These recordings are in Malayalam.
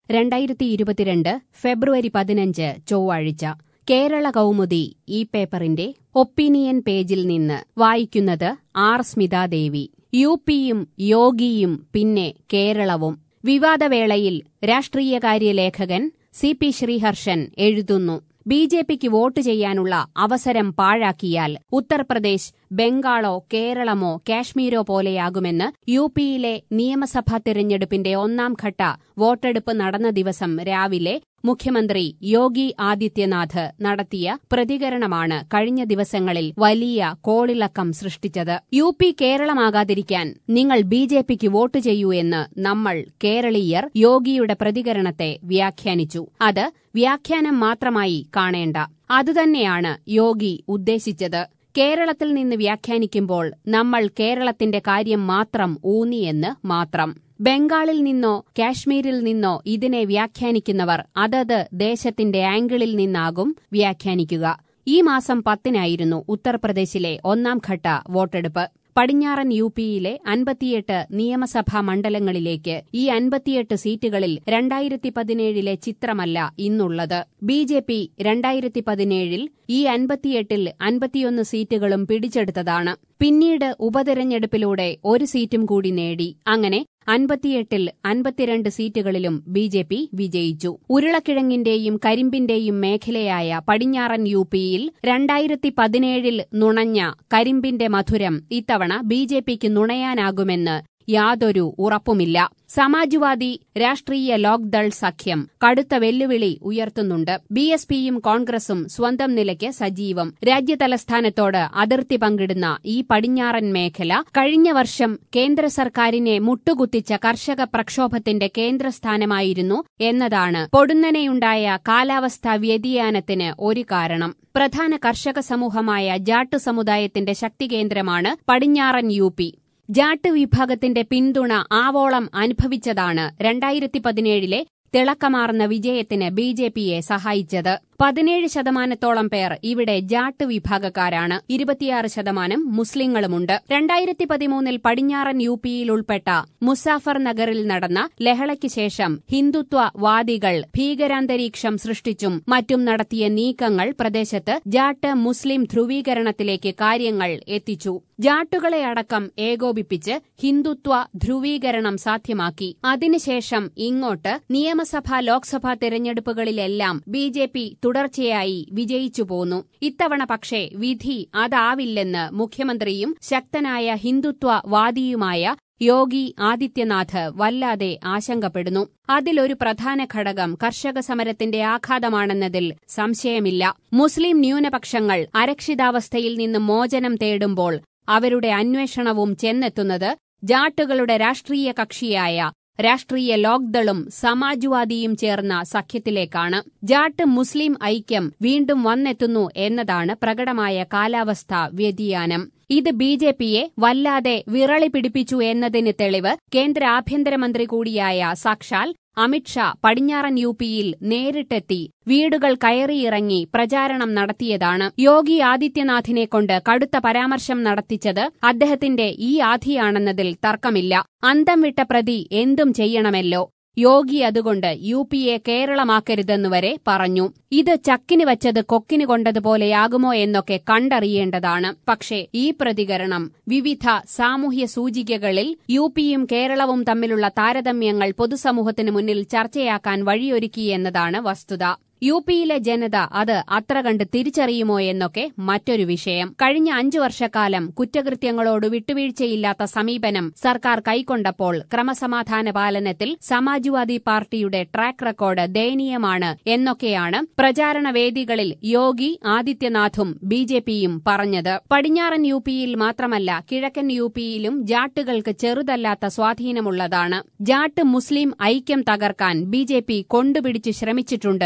രണ്ടായിരത്തി ഇരുപത്തിരണ്ട് ഫെബ്രുവരി പതിനഞ്ച് ചൊവ്വാഴ്ച കേരള കൗമുദി ഈ പേപ്പറിന്റെ ഒപ്പീനിയൻ പേജിൽ നിന്ന് വായിക്കുന്നത് ആർ സ്മിതാദേവി യു പിയും യോഗിയും പിന്നെ കേരളവും വിവാദവേളയിൽ രാഷ്ട്രീയകാര്യ ലേഖകൻ സി പി ശ്രീഹർഷൻ എഴുതുന്നു ബി ജെ പിക്ക് വോട്ട് ചെയ്യാനുള്ള അവസരം പാഴാക്കിയാൽ ഉത്തർപ്രദേശ് ബംഗാളോ കേരളമോ കാശ്മീരോ പോലെയാകുമെന്ന് യു പിയിലെ നിയമസഭാ തിരഞ്ഞെടുപ്പിന്റെ ഒന്നാം ഘട്ട വോട്ടെടുപ്പ് നടന്ന ദിവസം രാവിലെ മുഖ്യമന്ത്രി യോഗി ആദിത്യനാഥ് നടത്തിയ പ്രതികരണമാണ് കഴിഞ്ഞ ദിവസങ്ങളിൽ വലിയ കോളിളക്കം സൃഷ്ടിച്ചത് യു പി കേരളമാകാതിരിക്കാൻ നിങ്ങൾ ബി ജെ പിക്ക് വോട്ട് ചെയ്യൂ എന്ന് നമ്മൾ കേരളീയർ യോഗിയുടെ പ്രതികരണത്തെ വ്യാഖ്യാനിച്ചു അത് വ്യാഖ്യാനം മാത്രമായി കാണേണ്ട അതുതന്നെയാണ് യോഗി ഉദ്ദേശിച്ചത് കേരളത്തിൽ നിന്ന് വ്യാഖ്യാനിക്കുമ്പോൾ നമ്മൾ കേരളത്തിന്റെ കാര്യം മാത്രം ഊന്നിയെന്ന് മാത്രം ബംഗാളിൽ നിന്നോ കാശ്മീരിൽ നിന്നോ ഇതിനെ വ്യാഖ്യാനിക്കുന്നവർ അതത് ദേശത്തിന്റെ ആംഗിളിൽ നിന്നാകും വ്യാഖ്യാനിക്കുക ഈ മാസം പത്തിനായിരുന്നു ഉത്തർപ്രദേശിലെ ഒന്നാം ഘട്ട വോട്ടെടുപ്പ് പടിഞ്ഞാറൻ യു പിയിലെ അൻപത്തിയെട്ട് നിയമസഭാ മണ്ഡലങ്ങളിലേക്ക് ഈ അൻപത്തിയെട്ട് സീറ്റുകളിൽ രണ്ടായിരത്തി പതിനേഴിലെ ചിത്രമല്ല ഇന്നുള്ളത് ബി ജെ പി രണ്ടായിരത്തി പതിനേഴിൽ ഈ അൻപത്തിയെട്ടിൽ അൻപത്തിയൊന്ന് സീറ്റുകളും പിടിച്ചെടുത്തതാണ് പിന്നീട് ഉപതെരഞ്ഞെടുപ്പിലൂടെ ഒരു സീറ്റും കൂടി നേടി അങ്ങനെ അൻപത്തിയെട്ടിൽ അൻപത്തിരണ്ട് സീറ്റുകളിലും ബി ജെ പി വിജയിച്ചു ഉരുളക്കിഴങ്ങിന്റെയും കരിമ്പിന്റെയും മേഖലയായ പടിഞ്ഞാറൻ യു പിയിൽ രണ്ടായിരത്തി പതിനേഴിൽ നുണഞ്ഞ കരിമ്പിന്റെ മധുരം ഇത്തവണ ബി ജെ പിക്ക് നുണയാനാകുമെന്ന് യാതൊരു ഉറപ്പുമില്ല സമാജ്വാദി രാഷ്ട്രീയ ലോക്ദൾ സഖ്യം കടുത്ത വെല്ലുവിളി ഉയർത്തുന്നുണ്ട് ബി എസ് പിയും കോൺഗ്രസും സ്വന്തം നിലയ്ക്ക് സജീവം രാജ്യതലസ്ഥാനത്തോട് അതിർത്തി പങ്കിടുന്ന ഈ പടിഞ്ഞാറൻ മേഖല കഴിഞ്ഞ വർഷം കേന്ദ്ര സർക്കാരിനെ മുട്ടുകുത്തിച്ച കർഷക പ്രക്ഷോഭത്തിന്റെ കേന്ദ്രസ്ഥാനമായിരുന്നു എന്നതാണ് പൊടുന്നനെയുണ്ടായ കാലാവസ്ഥാ വ്യതിയാനത്തിന് ഒരു കാരണം പ്രധാന കർഷക സമൂഹമായ ജാട്ട് സമുദായത്തിന്റെ ശക്തികേന്ദ്രമാണ് പടിഞ്ഞാറൻ യു പി ജാട്ട് വിഭാഗത്തിന്റെ പിന്തുണ ആവോളം അനുഭവിച്ചതാണ് രണ്ടായിരത്തി പതിനേഴിലെ തിളക്കമാർന്ന വിജയത്തിന് ബി ജെ പിയെ സഹായിച്ചത് പതിനേഴ് ശതമാനത്തോളം പേർ ഇവിടെ ജാട്ട് വിഭാഗക്കാരാണ് ഇരുപത്തിയാറ് ശതമാനം മുസ്ലിങ്ങളുമുണ്ട് രണ്ടായിരത്തി പതിമൂന്നിൽ പടിഞ്ഞാറൻ യു പിയിൽ ഉൾപ്പെട്ട മുസാഫർ നഗറിൽ നടന്ന ലഹളയ്ക്ക് ശേഷം ഹിന്ദുത്വവാദികൾ ഭീകരാന്തരീക്ഷം സൃഷ്ടിച്ചും മറ്റും നടത്തിയ നീക്കങ്ങൾ പ്രദേശത്ത് ജാട്ട് മുസ്ലിം ധ്രുവീകരണത്തിലേക്ക് കാര്യങ്ങൾ എത്തിച്ചു ജാട്ടുകളെ അടക്കം ഏകോപിപ്പിച്ച് ഹിന്ദുത്വ ധ്രുവീകരണം സാധ്യമാക്കി അതിനുശേഷം ഇങ്ങോട്ട് നിയമസഭാ ലോക്സഭാ തെരഞ്ഞെടുപ്പുകളിലെല്ലാം ബി ജെ പി തുടർച്ചയായി വിജയിച്ചു പോന്നു ഇത്തവണ പക്ഷേ വിധി അതാവില്ലെന്ന് മുഖ്യമന്ത്രിയും ശക്തനായ ഹിന്ദുത്വവാദിയുമായ യോഗി ആദിത്യനാഥ് വല്ലാതെ ആശങ്കപ്പെടുന്നു അതിലൊരു പ്രധാന ഘടകം കർഷക സമരത്തിന്റെ ആഘാതമാണെന്നതിൽ സംശയമില്ല മുസ്ലിം ന്യൂനപക്ഷങ്ങൾ അരക്ഷിതാവസ്ഥയിൽ നിന്ന് മോചനം തേടുമ്പോൾ അവരുടെ അന്വേഷണവും ചെന്നെത്തുന്നത് ജാട്ടുകളുടെ രാഷ്ട്രീയ കക്ഷിയായ രാഷ്ട്രീയ ലോക്ദളും സമാജ്വാദിയും ചേർന്ന സഖ്യത്തിലേക്കാണ് ജാട്ട് മുസ്ലിം ഐക്യം വീണ്ടും വന്നെത്തുന്നു എന്നതാണ് പ്രകടമായ കാലാവസ്ഥാ വ്യതിയാനം ഇത് ബി ജെ പിയെ വല്ലാതെ വിറളി പിടിപ്പിച്ചു എന്നതിന് തെളിവ് കേന്ദ്ര ആഭ്യന്തരമന്ത്രി കൂടിയായ സാക്ഷാൽ അമിത്ഷാ പടിഞ്ഞാറൻ യു പിയിൽ നേരിട്ടെത്തി വീടുകൾ കയറിയിറങ്ങി പ്രചാരണം നടത്തിയതാണ് യോഗി ആദിത്യനാഥിനെ കൊണ്ട് കടുത്ത പരാമർശം നടത്തിച്ചത് അദ്ദേഹത്തിന്റെ ഈ ആധിയാണെന്നതിൽ തർക്കമില്ല അന്തം വിട്ട പ്രതി എന്തും ചെയ്യണമല്ലോ യോഗി അതുകൊണ്ട് യു പിയെ കേരളമാക്കരുതെന്നുവരെ പറഞ്ഞു ഇത് ചക്കിന് വച്ചത് കൊക്കിന് കൊണ്ടതുപോലെയാകുമോ എന്നൊക്കെ കണ്ടറിയേണ്ടതാണ് പക്ഷേ ഈ പ്രതികരണം വിവിധ സാമൂഹ്യ സൂചികകളിൽ യു പിയും കേരളവും തമ്മിലുള്ള താരതമ്യങ്ങൾ പൊതുസമൂഹത്തിന് മുന്നിൽ ചർച്ചയാക്കാൻ വഴിയൊരുക്കി എന്നതാണ് വസ്തുത യു പിയിലെ ജനത അത് അത്ര കണ്ട് തിരിച്ചറിയുമോ എന്നൊക്കെ മറ്റൊരു വിഷയം കഴിഞ്ഞ അഞ്ചു വർഷക്കാലം കുറ്റകൃത്യങ്ങളോട് വിട്ടുവീഴ്ചയില്ലാത്ത സമീപനം സർക്കാർ കൈക്കൊണ്ടപ്പോൾ ക്രമസമാധാന പാലനത്തിൽ സമാജ്വാദി പാർട്ടിയുടെ ട്രാക്ക് റെക്കോർഡ് ദയനീയമാണ് എന്നൊക്കെയാണ് പ്രചാരണ വേദികളിൽ യോഗി ആദിത്യനാഥും ബി ജെ പിയും പറഞ്ഞത് പടിഞ്ഞാറൻ യു പിയിൽ മാത്രമല്ല കിഴക്കൻ യു പിയിലും ജാട്ടുകൾക്ക് ചെറുതല്ലാത്ത സ്വാധീനമുള്ളതാണ് ജാട്ട് മുസ്ലിം ഐക്യം തകർക്കാൻ ബി ജെ പി കൊണ്ടുപിടിച്ച് ശ്രമിച്ചിട്ടുണ്ട് യു പിയിൽ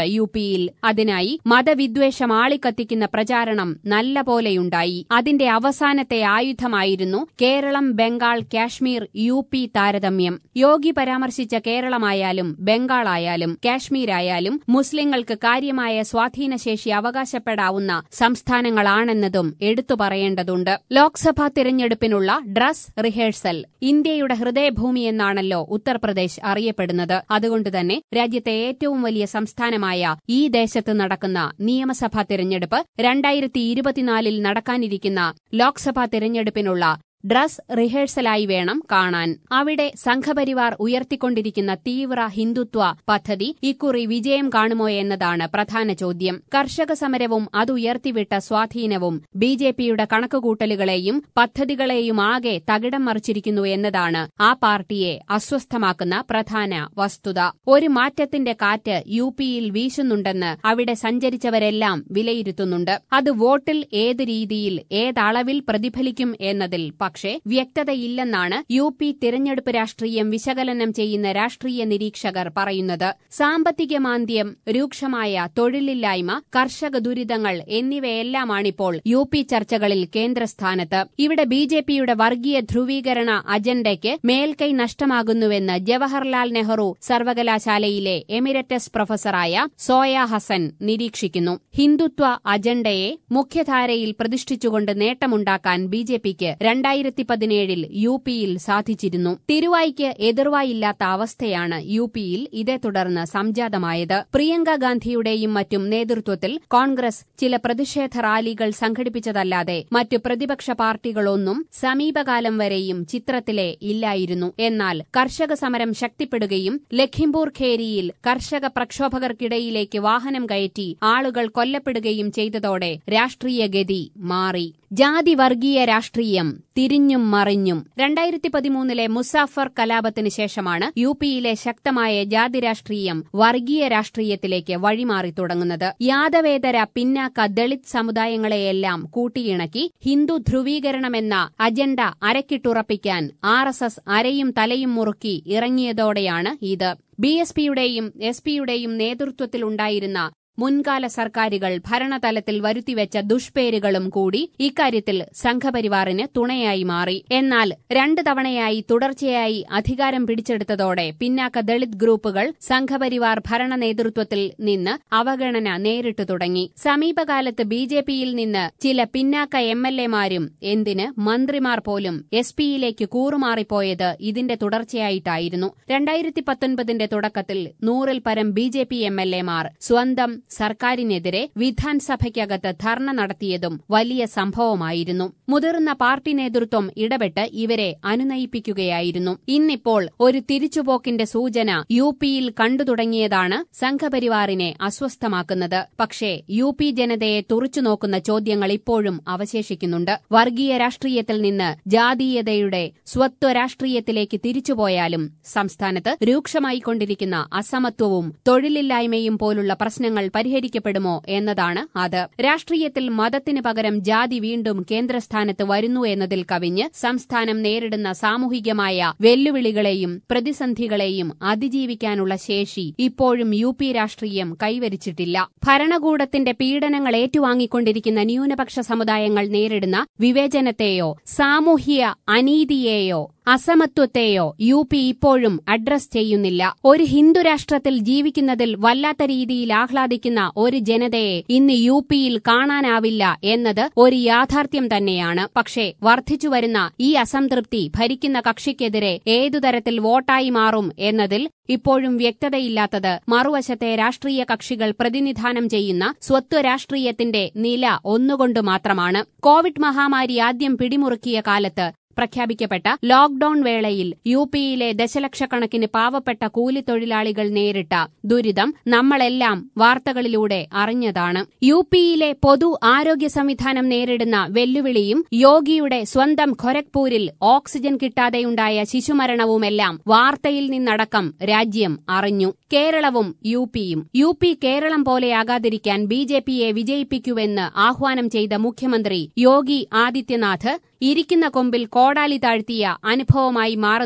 പിയിൽ അതിനായി മതവിദ്വേഷം ആളിക്കത്തിക്കുന്ന പ്രചാരണം നല്ല പോലെയുണ്ടായി അതിന്റെ അവസാനത്തെ ആയുധമായിരുന്നു കേരളം ബംഗാൾ കാശ്മീർ യു പി താരതമ്യം യോഗി പരാമർശിച്ച കേരളമായാലും ബംഗാളായാലും കാശ്മീരായാലും മുസ്ലിങ്ങൾക്ക് കാര്യമായ സ്വാധീനശേഷി അവകാശപ്പെടാവുന്ന സംസ്ഥാനങ്ങളാണെന്നതും എടുത്തു പറയേണ്ടതുണ്ട് ലോക്സഭാ തിരഞ്ഞെടുപ്പിനുള്ള ഡ്രസ് റിഹേഴ്സൽ ഇന്ത്യയുടെ ഹൃദയഭൂമി എന്നാണല്ലോ ഉത്തർപ്രദേശ് അറിയപ്പെടുന്നത് അതുകൊണ്ടുതന്നെ രാജ്യത്തെ ഏറ്റവും വലിയ സംസ്ഥാനമായ ഈ ദേശത്ത് നടക്കുന്ന നിയമസഭാ തിരഞ്ഞെടുപ്പ് രണ്ടായിരത്തി ഇരുപത്തിനാലിൽ നടക്കാനിരിക്കുന്ന ലോക്സഭാ തിരഞ്ഞെടുപ്പിനുള്ള ഡ്രസ് റിഹേഴ്സലായി വേണം കാണാൻ അവിടെ സംഘപരിവാർ ഉയർത്തിക്കൊണ്ടിരിക്കുന്ന തീവ്ര ഹിന്ദുത്വ പദ്ധതി ഇക്കുറി വിജയം കാണുമോ എന്നതാണ് പ്രധാന ചോദ്യം കർഷക സമരവും അതുയർത്തിവിട്ട സ്വാധീനവും ബി ജെ പിയുടെ കണക്കുകൂട്ടലുകളെയും പദ്ധതികളെയും ആകെ തകിടം മറിച്ചിരിക്കുന്നു എന്നതാണ് ആ പാർട്ടിയെ അസ്വസ്ഥമാക്കുന്ന പ്രധാന വസ്തുത ഒരു മാറ്റത്തിന്റെ കാറ്റ് യു പിയിൽ വീശുന്നുണ്ടെന്ന് അവിടെ സഞ്ചരിച്ചവരെല്ലാം വിലയിരുത്തുന്നുണ്ട് അത് വോട്ടിൽ ഏത് രീതിയിൽ ഏതളവിൽ പ്രതിഫലിക്കും എന്നതിൽ പക്ഷേ വ്യക്തതയില്ലെന്നാണ് യു പി തിരഞ്ഞെടുപ്പ് രാഷ്ട്രീയം വിശകലനം ചെയ്യുന്ന രാഷ്ട്രീയ നിരീക്ഷകർ പറയുന്നത് സാമ്പത്തിക മാന്ദ്യം രൂക്ഷമായ തൊഴിലില്ലായ്മ കർഷക ദുരിതങ്ങൾ എന്നിവയെല്ലാമാണിപ്പോൾ യു പി ചർച്ചകളിൽ കേന്ദ്രസ്ഥാനത്ത് ഇവിടെ ബി ജെ പിയുടെ വർഗീയ ധ്രുവീകരണ അജണ്ടയ്ക്ക് മേൽക്കൈ നഷ്ടമാകുന്നുവെന്ന് ജവഹർലാൽ നെഹ്റു സർവകലാശാലയിലെ എമിരറ്റസ് പ്രൊഫസറായ സോയ ഹസൻ നിരീക്ഷിക്കുന്നു ഹിന്ദുത്വ അജണ്ടയെ മുഖ്യധാരയിൽ പ്രതിഷ്ഠിച്ചുകൊണ്ട് നേട്ടമുണ്ടാക്കാൻ ബി ജെ പിക്ക് രണ്ടായിരത്തി പതിനേഴിൽ യു പിയിൽ സാധിച്ചിരുന്നു തിരുവായ്ക്ക് എതിർവായില്ലാത്ത അവസ്ഥയാണ് യു പിയിൽ ഇതേ തുടർന്ന് സംജാതമായത് പ്രിയങ്ക ഗാന്ധിയുടെയും മറ്റും നേതൃത്വത്തിൽ കോൺഗ്രസ് ചില പ്രതിഷേധ റാലികൾ സംഘടിപ്പിച്ചതല്ലാതെ മറ്റു പ്രതിപക്ഷ പാർട്ടികളൊന്നും സമീപകാലം വരെയും ചിത്രത്തിലെ ഇല്ലായിരുന്നു എന്നാൽ കർഷക സമരം ശക്തിപ്പെടുകയും ലഖിംപൂർ ഖേരിയിൽ കർഷക പ്രക്ഷോഭകർക്കിടയിലേക്ക് വാഹനം കയറ്റി ആളുകൾ കൊല്ലപ്പെടുകയും ചെയ്തതോടെ രാഷ്ട്രീയ ഗതി മാറി ജാതി വർഗീയ രാഷ്ട്രീയം തിരിഞ്ഞും മറിഞ്ഞും രണ്ടായിരത്തി പതിമൂന്നിലെ മുസാഫർ കലാപത്തിന് ശേഷമാണ് യു പിയിലെ ശക്തമായ ജാതി രാഷ്ട്രീയം വർഗീയ രാഷ്ട്രീയത്തിലേക്ക് വഴിമാറി തുടങ്ങുന്നത് യാദവേതര പിന്നാക്ക ദളിത് സമുദായങ്ങളെയെല്ലാം കൂട്ടിയിണക്കി ഹിന്ദു ധ്രുവീകരണമെന്ന അജണ്ട അരക്കിട്ടുറപ്പിക്കാൻ ആർ എസ് എസ് അരയും തലയും മുറുക്കി ഇറങ്ങിയതോടെയാണ് ഇത് ബി എസ് പിയുടെയും എസ് പിയുടെയും നേതൃത്വത്തിലുണ്ടായിരുന്ന മുൻകാല സർക്കാരുകൾ ഭരണതലത്തിൽ വരുത്തിവെച്ച ദുഷ്പേരുകളും കൂടി ഇക്കാര്യത്തിൽ സംഘപരിവാറിന് തുണയായി മാറി എന്നാൽ രണ്ടു തവണയായി തുടർച്ചയായി അധികാരം പിടിച്ചെടുത്തതോടെ പിന്നാക്ക ദളിത് ഗ്രൂപ്പുകൾ സംഘപരിവാർ ഭരണ നേതൃത്വത്തിൽ നിന്ന് അവഗണന നേരിട്ടു തുടങ്ങി സമീപകാലത്ത് ബി ജെ പിയിൽ നിന്ന് ചില പിന്നാക്ക എം എൽ എമാരും എന്തിന് മന്ത്രിമാർ പോലും എസ് പിയിലേക്ക് കൂറുമാറിപ്പോയത് ഇതിന്റെ തുടർച്ചയായിട്ടായിരുന്നു രണ്ടായിരത്തി പത്തൊൻപതിന്റെ തുടക്കത്തിൽ നൂറിൽ പരം B J P M L എമാർ സ്വന്തം സർക്കാരിനെതിരെ വിധാൻസഭയ്ക്കകത്ത് ധർണ നടത്തിയതും വലിയ സംഭവമായിരുന്നു മുതിർന്ന പാർട്ടി നേതൃത്വം ഇടപെട്ട് ഇവരെ അനുനയിപ്പിക്കുകയായിരുന്നു ഇന്നിപ്പോൾ ഒരു തിരിച്ചുപോക്കിന്റെ സൂചന യു പിയിൽ കണ്ടു തുടങ്ങിയതാണ് സംഘപരിവാറിനെ അസ്വസ്ഥമാക്കുന്നത് പക്ഷേ യു പി ജനതയെ തുറച്ചുനോക്കുന്ന ചോദ്യങ്ങൾ ഇപ്പോഴും അവശേഷിക്കുന്നുണ്ട് വർഗീയ രാഷ്ട്രീയത്തിൽ നിന്ന് ജാതീയതയുടെ സ്വത്വ രാഷ്ട്രീയത്തിലേക്ക് തിരിച്ചുപോയാലും സംസ്ഥാനത്ത് രൂക്ഷമായിക്കൊണ്ടിരിക്കുന്ന അസമത്വവും തൊഴിലില്ലായ്മയും പോലുള്ള പ്രശ്നങ്ങൾ പരിഹരിക്കപ്പെടുമോ എന്നതാണ് അത് രാഷ്ട്രീയത്തിൽ മതത്തിന് പകരം ജാതി വീണ്ടും കേന്ദ്രസ്ഥാനത്ത് വരുന്നു എന്നതിൽ കവിഞ്ഞ് സംസ്ഥാനം നേരിടുന്ന സാമൂഹികമായ വെല്ലുവിളികളെയും പ്രതിസന്ധികളെയും അതിജീവിക്കാനുള്ള ശേഷി ഇപ്പോഴും യു പി രാഷ്ട്രീയം കൈവരിച്ചിട്ടില്ല ഭരണകൂടത്തിന്റെ പീഡനങ്ങൾ ഏറ്റുവാങ്ങിക്കൊണ്ടിരിക്കുന്ന ന്യൂനപക്ഷ സമുദായങ്ങൾ നേരിടുന്ന വിവേചനത്തെയോ സാമൂഹ്യ അനീതിയെയോ അസമത്വത്തെയോ യു പി ഇപ്പോഴും അഡ്രസ് ചെയ്യുന്നില്ല ഒരു ഹിന്ദു രാഷ്ട്രത്തിൽ ജീവിക്കുന്നതിൽ വല്ലാത്ത രീതിയിൽ ആഹ്ലാദിക്കുന്ന ഒരു ജനതയെ ഇന്ന് യു പിയിൽ കാണാനാവില്ല എന്നത് ഒരു യാഥാർത്ഥ്യം തന്നെയാണ് പക്ഷേ വർദ്ധിച്ചുവരുന്ന ഈ അസംതൃപ്തി ഭരിക്കുന്ന കക്ഷിക്കെതിരെ ഏതുതരത്തിൽ വോട്ടായി മാറും എന്നതിൽ ഇപ്പോഴും വ്യക്തതയില്ലാത്തത് മറുവശത്തെ രാഷ്ട്രീയ കക്ഷികൾ പ്രതിനിധാനം ചെയ്യുന്ന സ്വത്വ രാഷ്ട്രീയത്തിന്റെ നില ഒന്നുകൊണ്ട് മാത്രമാണ് കോവിഡ് മഹാമാരി ആദ്യം പിടിമുറുക്കിയ കാലത്ത് പ്രഖ്യാപിക്കപ്പെട്ട ലോക്ഡൌൺ വേളയിൽ യു പിയിലെ ദശലക്ഷക്കണക്കിന് പാവപ്പെട്ട കൂലിത്തൊഴിലാളികൾ നേരിട്ട ദുരിതം നമ്മളെല്ലാം വാർത്തകളിലൂടെ അറിഞ്ഞതാണ് യു പിയിലെ പൊതു ആരോഗ്യ സംവിധാനം നേരിടുന്ന വെല്ലുവിളിയും യോഗിയുടെ സ്വന്തം ഖൊരഗ്പൂരിൽ ഓക്സിജൻ കിട്ടാതെയുണ്ടായ ശിശുമരണവുമെല്ലാം വാർത്തയിൽ നിന്നടക്കം രാജ്യം അറിഞ്ഞു കേരളവും യു പിയും യു പി കേരളം പോലെയാകാതിരിക്കാൻ ബി ജെ പിയെ വിജയിപ്പിക്കുവെന്ന് ആഹ്വാനം ചെയ്ത മുഖ്യമന്ത്രി യോഗി ആദിത്യനാഥ് ഇരിക്കുന്ന കൊമ്പിൽ കോടാലി താഴ്ത്തിയ അനുഭവമായി മാറുന്നത്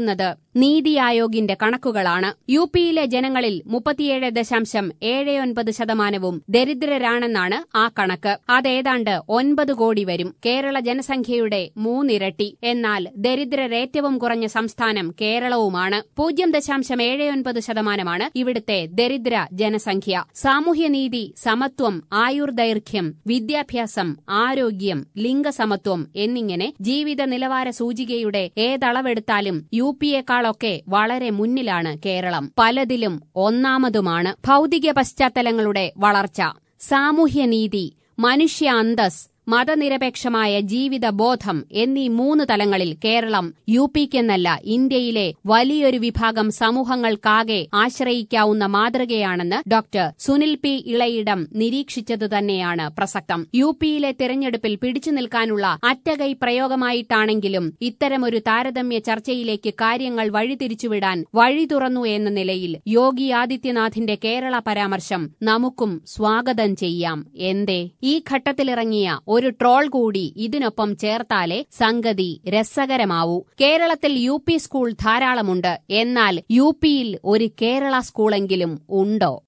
നീതി ആയോഗിന്റെ കണക്കുകളാണ് യു പിയിലെ ജനങ്ങളിൽ മുപ്പത്തിയേഴ് ദശാംശം ഏഴ് ഒൻപത് ശതമാനവും ദരിദ്രരാണെന്നാണ് ആ കണക്ക് അതേതാണ്ട് ഒൻപത് കോടി വരും കേരള ജനസംഖ്യയുടെ മൂന്നിരട്ടി എന്നാൽ ദരിദ്രരേറ്റവും കുറഞ്ഞ സംസ്ഥാനം കേരളവുമാണ് പൂജ്യം ദശാംശം ഏഴ് ഒൻപത് ശതമാനമാണ് ഇവിടുത്തെ ദരിദ്ര ജനസംഖ്യ സാമൂഹ്യനീതി സമത്വം ആയുർദൈർഘ്യം വിദ്യാഭ്യാസം ആരോഗ്യം ലിംഗസമത്വം എന്നിങ്ങനെ ജീവിത നിലവാര സൂചികയുടെ ഏതളവെടുത്താലും യു പിയേക്കാളൊക്കെ വളരെ മുന്നിലാണ് കേരളം പലതിലും ഒന്നാമതുമാണ് ഭൗതിക പശ്ചാത്തലങ്ങളുടെ വളർച്ച സാമൂഹ്യനീതി മനുഷ്യ അന്തസ് മതനിരപേക്ഷമായ ജീവിതബോധം എന്നീ മൂന്ന് തലങ്ങളിൽ കേരളം യു പിക്കെന്നല്ല ഇന്ത്യയിലെ വലിയൊരു വിഭാഗം സമൂഹങ്ങൾക്കാകെ ആശ്രയിക്കാവുന്ന മാതൃകയാണെന്ന് ഡോക്ടർ സുനിൽ പി ഇളയിടം നിരീക്ഷിച്ചത് തന്നെയാണ് പ്രസക്തം യു പിയിലെ തെരഞ്ഞെടുപ്പിൽ പിടിച്ചു നിൽക്കാനുള്ള അറ്റകൈ പ്രയോഗമായിട്ടാണെങ്കിലും ഇത്തരമൊരു താരതമ്യ ചർച്ചയിലേക്ക് കാര്യങ്ങൾ വഴിതിരിച്ചുവിടാൻ വഴി തുറന്നു എന്ന നിലയിൽ യോഗി ആദിത്യനാഥിന്റെ കേരള പരാമർശം നമുക്കും സ്വാഗതം ചെയ്യാം എന്തേ ഈ ഘട്ടത്തിലിറങ്ങിയ ഒരു ട്രോൾ കൂടി ഇതിനൊപ്പം ചേർത്താലേ സംഗതി രസകരമാവൂ കേരളത്തിൽ യു പി സ്കൂൾ ധാരാളമുണ്ട് എന്നാൽ യു പിയിൽ ഒരു കേരള സ്കൂളെങ്കിലും ഉണ്ടോ